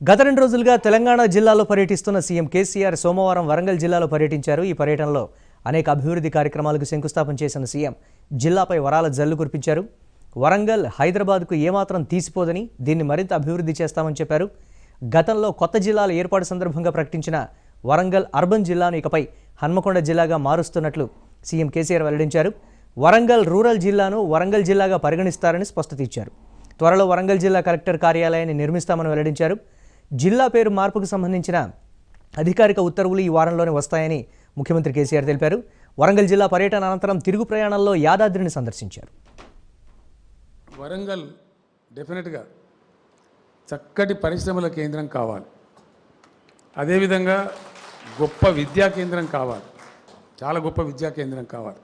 గత రెండు రోజులుగా తెలంగాణ జిల్లాలో పర్యటిస్తున్న సీఎం కేసీఆర్ సోమవారం వరంగల్ జిల్లాలో పర్యటించారు ఈ పర్యటనలో అనేక అభివృద్ధి కార్యక్రమాలకు శంకుస్థాపన చేసిన సీఎం జిల్లాపై వరాల జల్లు కురిపించారు వరంగల్ హైదరాబాద్కు ఏమాత్రం తీసిపోదని దీన్ని మరింత అభివృద్ధి చేస్తామని చెప్పారు గతంలో కొత్త జిల్లాల ఏర్పాటు సందర్భంగా ప్రకటించిన వరంగల్ అర్బన్ జిల్లాను ఇకపై హన్మకొండ జిల్లాగా మారుస్తున్నట్లు సీఎం కేసీఆర్ వెల్లడించారు వరంగల్ రూరల్ జిల్లాను వరంగల్ జిల్లాగా పరిగణిస్తారని స్పష్టత ఇచ్చారు త్వరలో వరంగల్ జిల్లా కలెక్టర్ కార్యాలయాన్ని నిర్మిస్తామని వెల్లడించారు జిల్లా పేరు మార్పుకు సంబంధించిన అధికారిక ఉత్తర్వులు ఈ వారంలోనే వస్తాయని ముఖ్యమంత్రి కేసీఆర్ తెలిపారు వరంగల్ జిల్లా పర్యటన అనంతరం తిరుగు ప్రయాణంలో యాదాద్రిని సందర్శించారు వరంగల్ డెఫినెట్గా చక్కటి పరిశ్రమల కేంద్రం కావాలి అదేవిధంగా గొప్ప విద్యా కేంద్రం కావాలి చాలా గొప్ప విద్యా కేంద్రం కావాలి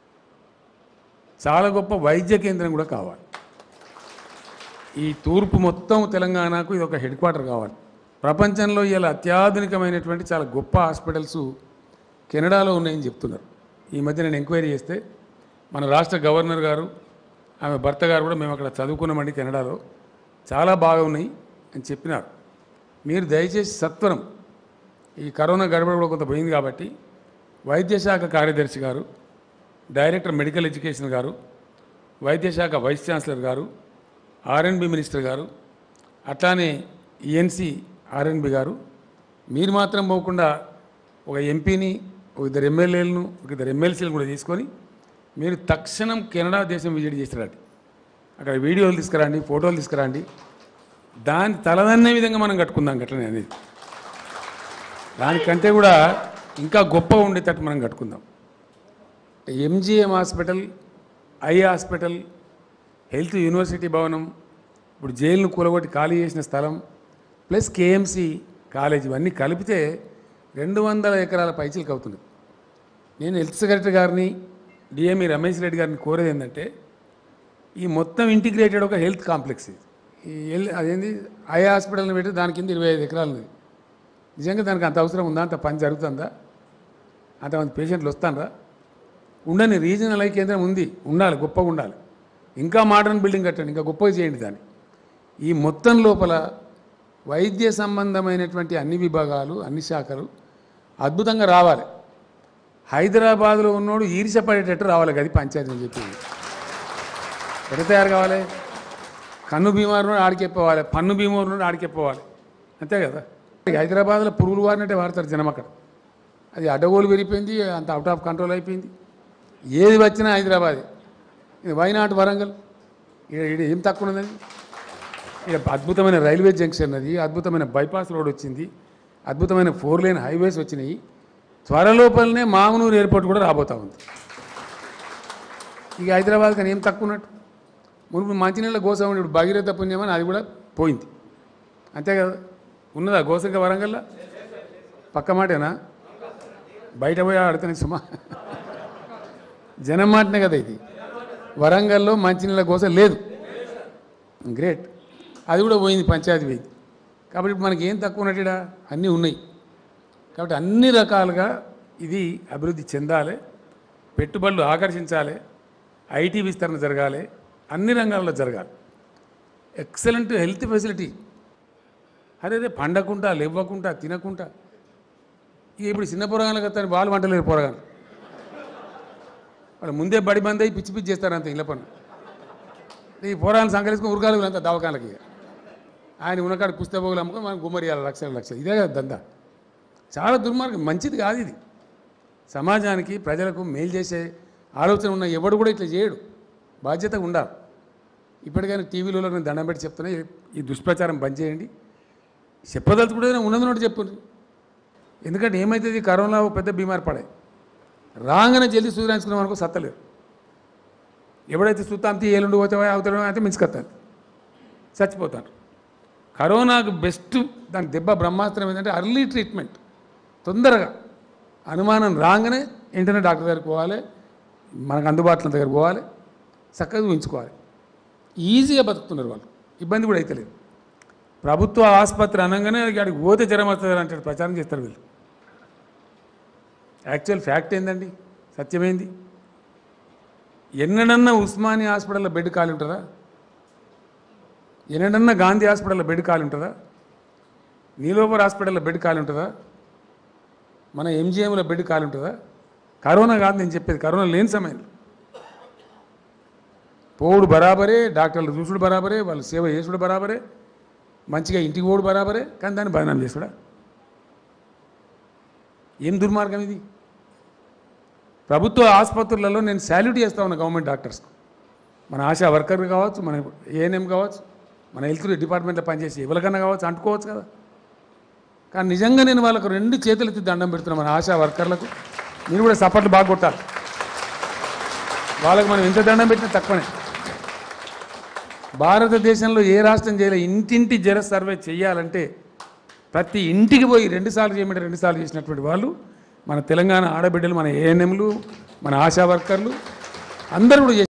చాలా గొప్ప వైద్య కేంద్రం కూడా కావాలి ఈ తూర్పు మొత్తం తెలంగాణకు ఇది ఒక హెడ్ క్వార్టర్ కావాలి ప్రపంచంలో ఇలా అత్యాధునికమైనటువంటి చాలా గొప్ప హాస్పిటల్స్ కెనడాలో ఉన్నాయని చెప్తున్నారు ఈ మధ్య నేను ఎంక్వైరీ చేస్తే మన రాష్ట్ర గవర్నర్ గారు ఆమె భర్త గారు కూడా మేము అక్కడ చదువుకున్నామండి కెనడాలో చాలా బాగా ఉన్నాయి అని చెప్పినారు మీరు దయచేసి సత్వరం ఈ కరోనా గడబడ కూడా కొంత పోయింది కాబట్టి వైద్య శాఖ కార్యదర్శి గారు డైరెక్టర్ మెడికల్ ఎడ్యుకేషన్ గారు వైద్య శాఖ వైస్ ఛాన్సలర్ గారు ఆర్ఎన్బి మినిస్టర్ గారు అట్లానే ఈఎన్సి ఆర్ఎన్బి గారు మీరు మాత్రం పోకుండా ఒక ఎంపీని ఒక ఇద్దరు ఎమ్మెల్యేలను ఒక ఇద్దరు ఎమ్మెల్సీలను కూడా తీసుకొని మీరు తక్షణం కెనడా దేశం విజిట్ చేసిరండి అక్కడ వీడియోలు తీసుకురండి ఫోటోలు తీసుకురండి దాని తలదన్నే విధంగా మనం కట్టుకుందాం గట్లనే అనేది దానికంటే కూడా ఇంకా గొప్పగా ఉండేటట్టు మనం కట్టుకుందాం MGM hospital eye hospital health university భవనం ఇప్పుడు జైలును కూలగొట్టి ఖాళీ చేసిన స్థలం ప్లస్ కేఎంసి కాలేజ్ ఇవన్నీ కలిపితే రెండు వందల ఎకరాల పైచీలకు అవుతుంది నేను హెల్త్ సెక్రటరీ గారిని డిఎంఈ రమేష్ రెడ్డి గారిని కోరేది ఏంటంటే ఈ మొత్తం ఇంటిగ్రేటెడ్ ఒక హెల్త్ కాంప్లెక్స్ ఇది ఈ హెల్ అదేంది ఐ హాస్పిటల్ని పెట్టి దాని కింద ఇరవై ఐదు ఎకరాలు ఉంది నిజంగా దానికి అంత అవసరం ఉందా అంత పని జరుగుతుందా అంతమంది పేషెంట్లు వస్తానరా ఉండని రీజనల్ ఐ కేంద్రం ఉంది ఉండాలి గొప్పగా ఉండాలి ఇంకా మోడర్న్ బిల్డింగ్ కట్టండి ఇంకా గొప్పగా చేయండి దాన్ని ఈ మొత్తం లోపల వైద్య సంబంధమైనటువంటి అన్ని విభాగాలు అన్ని శాఖలు అద్భుతంగా రావాలి హైదరాబాద్లో ఉన్నోడు ఈర్షపడేటట్టు రావాలి అది పంచాయతీ అని చెప్పింది ఎక్కడ తయారు కావాలి కన్ను బీమారు ఆడికెప్పవాలి పన్ను బీమారు ఆడికెప్పవాలి అంతే కదా ఇక హైదరాబాద్లో పురుగులు వారినట్టే వాడతారు జనం అక్కడ అది అడ్డగోలు పెరిగిపోయింది అంత అవుట్ ఆఫ్ కంట్రోల్ అయిపోయింది ఏది వచ్చినా హైదరాబాదే ఇది వైనాట్ వరంగల్ ఇక్కడ ఇక్కడ ఏం తక్కువ ఉన్నదండి ఇక్కడ అద్భుతమైన రైల్వే జంక్షన్ అది అద్భుతమైన బైపాస్ రోడ్ వచ్చింది అద్భుతమైన ఫోర్ లేన్ హైవేస్ వచ్చినాయి త్వరలోపలనే మామనూరు ఎయిర్పోర్ట్ కూడా రాబోతా ఉంది ఇక హైదరాబాద్ కానీ ఏం తక్కువ ఉన్నట్టు మునుపు మంచినీళ్ళ గోస ఉండి ఇప్పుడు భగీరథ పుణ్యమని అది కూడా పోయింది అంతే కదా ఉన్నదా గోసంగా వరంగల్లా పక్క మాటేనా బయట పోయి ఆడుతున్నాయి సుమా జనం మాటనే కదా ఇది వరంగల్లో మంచినీళ్ళ గోస లేదు గ్రేట్ అది కూడా పోయింది పంచాయతీ పోయింది కాబట్టి ఇప్పుడు మనకి ఏం తక్కువ ఉన్నట్టుడా అన్నీ ఉన్నాయి కాబట్టి అన్ని రకాలుగా ఇది అభివృద్ధి చెందాలి పెట్టుబడులు ఆకర్షించాలి ఐటీ విస్తరణ జరగాలి అన్ని రంగాల్లో జరగాలి ఎక్సలెంట్ హెల్త్ ఫెసిలిటీ అరే రే పండకుండా లేవ్వకుండా తినకుండా ఇక ఇప్పుడు చిన్న పొరగాలు కదా వాళ్ళు వంటలేరు పొరగాలు వాళ్ళు ముందే బడి బంద్ అయ్యి పిచ్చి పిచ్చి చేస్తారు అంత ఇళ్ళ పనులు ఈ పోరాలను సంకరించుకుని ఉరగాలు అంతా దవాఖానకి ఇక. ఆయన ఉన్నకాడ పుస్తకపోగులు అమ్ముకొని మనం గుమ్మరియాలి లక్షల లక్షలు ఇదే కదా దందా చాలా దుర్మార్గం మంచిది కాదు ఇది సమాజానికి ప్రజలకు మేలు చేసే ఆలోచన ఉన్న ఎవడు కూడా ఇట్లా చేయడు బాధ్యతగా ఉండాలి ఇప్పటికైనా టీవీలో నేను దండం పెట్టి చెప్తున్నా ఈ- ఈ దుష్ప్రచారం బంద్ చేయండి చెప్పదలుచుకుంటే ఉన్నది నోటి చెప్పండి ఎందుకంటే ఏమవుతుంది కరోనా ఓ పెద్ద బీమారి పడాయి రాగానే జల్దీ సూచరించుకున్నాం అనుకో సత్తలేరు ఎవడైతే సుత్తాంతి ఏలుండి పోతావో అవుతాడో అయితే మించుకొస్తాను చచ్చిపోతాను కరోనాకు బెస్ట్ దానికి దెబ్బ బ్రహ్మాస్త్రం ఏంటంటే అర్లీ ట్రీట్మెంట్ తొందరగా అనుమానం రాగానే వెంటనే డాక్టర్ దగ్గరికి పోవాలి మనకు అందుబాటులో దగ్గరికి పోవాలి చక్కగా ఉంచుకోవాలి ఈజీగా బతుకుతున్నారు వాళ్ళు ఇబ్బంది కూడా అవుతలేదు ప్రభుత్వ ఆసుపత్రి అనగానే అక్కడికి పోతే జ్వరం వస్తుంది అంటే ప్రచారం చేస్తారు వీళ్ళు యాక్చువల్ ఫ్యాక్ట్ ఏందండి సత్యమేంది ఎన్నడన్నా ఉస్మానియా హాస్పిటల్లో బెడ్ ఖాళీ ఉంటుందా ఎన్నడన్నా గాంధీ హాస్పిటల్లో బెడ్ ఖాళీ ఉంటుందా నీలోపర్ హాస్పిటల్లో బెడ్ ఖాళీ ఉంటుందా మన ఎంజిఎంలో బెడ్ ఖాళీ ఉంటుందా కరోనా కాదు నేను చెప్పేది కరోనా లేని సమయంలో పోవుడు బరాబరే డాక్టర్లు చూసుడు బరాబరే వాళ్ళు సేవ చేసుడు బరాబరే మంచిగా ఇంటికి పోడు బరాబరే కానీ దాన్ని బదనాం చేసుడా ఏం దుర్మార్గం ఇది ప్రభుత్వ ఆసుపత్రులలో నేను శాల్యూట్ చేస్తా ఉన్నా గవర్నమెంట్ డాక్టర్స్కు మన ఆశా వర్కర్ కావచ్చు మన ఏఎన్ఎం కావచ్చు మన హెల్త్ డిపార్ట్మెంట్లో పనిచేసి ఎవరికన్నా కావచ్చు అంటుకోవచ్చు కదా కానీ నిజంగా నేను వాళ్ళకు రెండు చేతులు ఎత్తి దండం పెడుతున్నా మన ఆశా వర్కర్లకు మీరు కూడా సపోర్ట్లు బాగా కొట్టాలి వాళ్ళకి మనం ఎంత దండం పెట్టినా తక్కువనే భారతదేశంలో ఏ రాష్ట్రం చేయలే ఇంటింటి జర సర్వే చేయాలంటే ప్రతి ఇంటికి పోయి రెండుసార్లు చేయమంటే రెండుసార్లు చేసినటువంటి వాళ్ళు మన తెలంగాణ ఆడబిడ్డలు మన ఏఎన్ఎంలు మన ఆశా వర్కర్లు అందరూ కూడా చేశారు.